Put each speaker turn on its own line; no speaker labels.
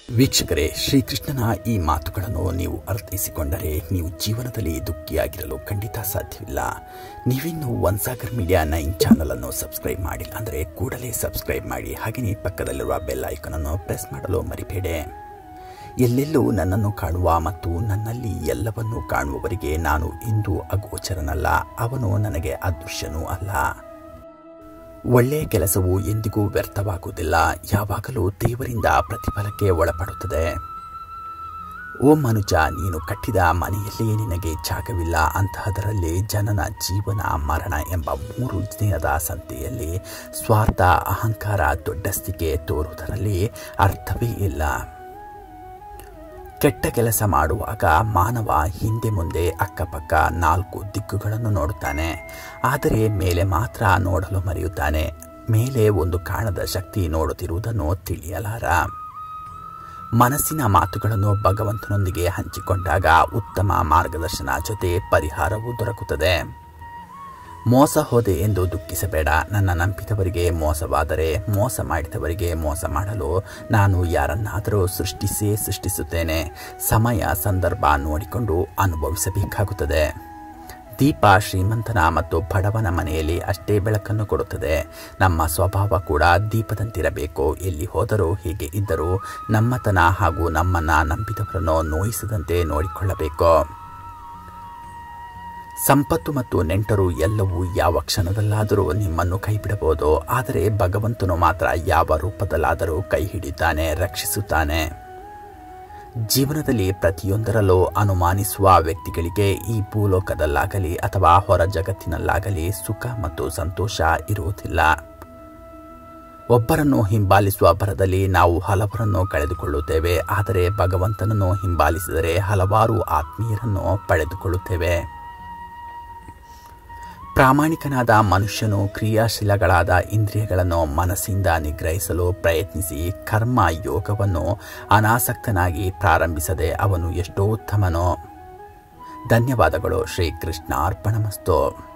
ವೀಕ್ಷಕರೇ ಶ್ರೀಕೃಷ್ಣನ ಈ ಮಾತುಗಳನ್ನು ನೀವು ಅರ್ಥೈಸಿಕೊಂಡರೆ ನೀವು ಜೀವನದಲ್ಲಿ ದುಃಖಿಯಾಗಿರಲು ಖಂಡಿತ ಸಾಧ್ಯವಿಲ್ಲ ನೀವಿನ್ನು ಒನ್ಸಾಗರ್ ಮೀಡಿಯಾ ನೈನ್ ಚಾನಲನ್ನು ಸಬ್ಸ್ಕ್ರೈಬ್ ಮಾಡಿಲ್ಲ ಅಂದರೆ ಕೂಡಲೇ ಸಬ್ಸ್ಕ್ರೈಬ್ ಮಾಡಿ ಹಾಗೆಯೇ ಪಕ್ಕದಲ್ಲಿರುವ ಬೆಲ್ ಐಕನನ್ನು ಪ್ರೆಸ್ ಮಾಡಲು ಮರಿಬೇಡಿ ಎಲ್ಲೆಲ್ಲೂ ನನ್ನನ್ನು ಕಾಣುವ ಮತ್ತು ನನ್ನಲ್ಲಿ ಎಲ್ಲವನ್ನೂ ಕಾಣುವವರಿಗೆ ನಾನು ಇಂದು ಅಗೋಚರನಲ್ಲ ಅವನು ನನಗೆ ಅದೃಶ್ಯನೂ ಅಲ್ಲ ಒಳ್ಳೆಯ ಕೆಲಸವು ಎಂದಿಗೂ ವ್ಯರ್ಥವಾಗುವುದಿಲ್ಲ ಯಾವಾಗಲೂ ದೇವರಿಂದ ಪ್ರತಿಫಲಕ್ಕೆ ಒಳಪಡುತ್ತದೆ ಓ ಮನುಜ ನೀನು ಕಟ್ಟಿದ ಮನೆಯಲ್ಲೇ ನಿನಗೆ ಜಾಗವಿಲ್ಲ ಅಂತಹದರಲ್ಲಿ ಜನನ ಜೀವನ ಮರಣ ಎಂಬ ಮೂರು ದಿನದ ಸಂತೆಯಲ್ಲಿ ಸ್ವಾರ್ಥ ಅಹಂಕಾರ ದೊಡ್ಡಸ್ತಿಕೆ ತೋರುವುದರಲ್ಲಿ ಅರ್ಥವೇ ಇಲ್ಲ ಕೆಟ್ಟ ಕೆಲಸ ಮಾಡುವಾಗ ಮಾನವ ಹಿಂದೆ ಮುಂದೆ ಅಕ್ಕಪಕ್ಕ ನಾಲ್ಕು ದಿಕ್ಕುಗಳನ್ನು ನೋಡುತ್ತಾನೆ ಆದರೆ ಮೇಲೆ ಮಾತ್ರ ನೋಡಲು ಮರೆಯುತ್ತಾನೆ ಮೇಲೆ ಒಂದು ಕಾಣದ ಶಕ್ತಿ ನೋಡುತ್ತಿರುವುದನ್ನು ತಿಳಿಯಲಾರ ಮನಸ್ಸಿನ ಮಾತುಗಳನ್ನು ಭಗವಂತನೊಂದಿಗೆ ಹಂಚಿಕೊಂಡಾಗ ಉತ್ತಮ ಮಾರ್ಗದರ್ಶನ ಜೊತೆ ಪರಿಹಾರವೂ ದೊರಕುತ್ತದೆ ಮೋಸ ಹೋದೆ ಎಂದು ದುಃಖಿಸಬೇಡ ನನ್ನ ನಂಬಿದವರಿಗೆ ಮೋಸವಾದರೆ ಮೋಸ ಮಾಡಿದವರಿಗೆ ಮೋಸ ಮಾಡಲು ನಾನು ಯಾರನ್ನಾದರೂ ಸೃಷ್ಟಿಸೇ ಸೃಷ್ಟಿಸುತ್ತೇನೆ ಸಮಯ ಸಂದರ್ಭ ನೋಡಿಕೊಂಡು ಅನುಭವಿಸಬೇಕಾಗುತ್ತದೆ ದೀಪ ಶ್ರೀಮಂತನ ಮತ್ತು ಬಡವನ ಮನೆಯಲ್ಲಿ ಅಷ್ಟೇ ಬೆಳಕನ್ನು ಕೊಡುತ್ತದೆ ನಮ್ಮ ಸ್ವಭಾವ ಕೂಡ ದೀಪದಂತಿರಬೇಕು ಎಲ್ಲಿ ಹೋದರೂ ಹೀಗೆ ಇದ್ದರೂ ನಮ್ಮತನ ಹಾಗೂ ನಮ್ಮನ್ನ ನಂಬಿದವರನ್ನು ನೋಯಿಸದಂತೆ ನೋಡಿಕೊಳ್ಳಬೇಕು ಸಂಪತ್ತು ಮತ್ತು ನೆಂಟರು ಎಲ್ಲವೂ ಯಾವ ಕ್ಷಣದಲ್ಲಾದರೂ ನಿಮ್ಮನ್ನು ಕೈಬಿಡಬಹುದು ಆದರೆ ಭಗವಂತನು ಮಾತ್ರ ಯಾವ ರೂಪದಲ್ಲಾದರೂ ಕೈ ಹಿಡಿಯುತ್ತಾನೆ ರಕ್ಷಿಸುತ್ತಾನೆ ಜೀವನದಲ್ಲಿ ಪ್ರತಿಯೊಂದರಲ್ಲೂ ಅನುಮಾನಿಸುವ ವ್ಯಕ್ತಿಗಳಿಗೆ ಈ ಭೂಲೋಕದಲ್ಲಾಗಲಿ ಅಥವಾ ಹೊರ ಜಗತ್ತಿನಲ್ಲಾಗಲಿ ಸುಖ ಮತ್ತು ಸಂತೋಷ ಇರುವುದಿಲ್ಲ ಒಬ್ಬರನ್ನು ಹಿಂಬಾಲಿಸುವ ಭರದಲ್ಲಿ ನಾವು ಹಲವರನ್ನು ಕಳೆದುಕೊಳ್ಳುತ್ತೇವೆ ಆದರೆ ಭಗವಂತನನ್ನು ಹಿಂಬಾಲಿಸಿದರೆ ಹಲವಾರು ಆತ್ಮೀಯರನ್ನು ಪಡೆದುಕೊಳ್ಳುತ್ತೇವೆ ಪ್ರಾಮಾಣಿಕನಾದ ಮನುಷ್ಯನು ಕ್ರಿಯಾಶೀಲಗಳಾದ ಇಂದ್ರಿಯಗಳನ್ನು ಮನಸ್ಸಿಂದ ನಿಗ್ರಹಿಸಲು ಪ್ರಯತ್ನಿಸಿ ಕರ್ಮ ಯೋಗವನ್ನು ಅನಾಸಕ್ತನಾಗಿ ಪ್ರಾರಂಭಿಸದೆ ಅವನು ಎಷ್ಟೋ ಉತ್ತಮನೋ ಧನ್ಯವಾದಗಳು ಶ್ರೀಕೃಷ್ಣ ಅರ್ಪಣಮಸ್ತು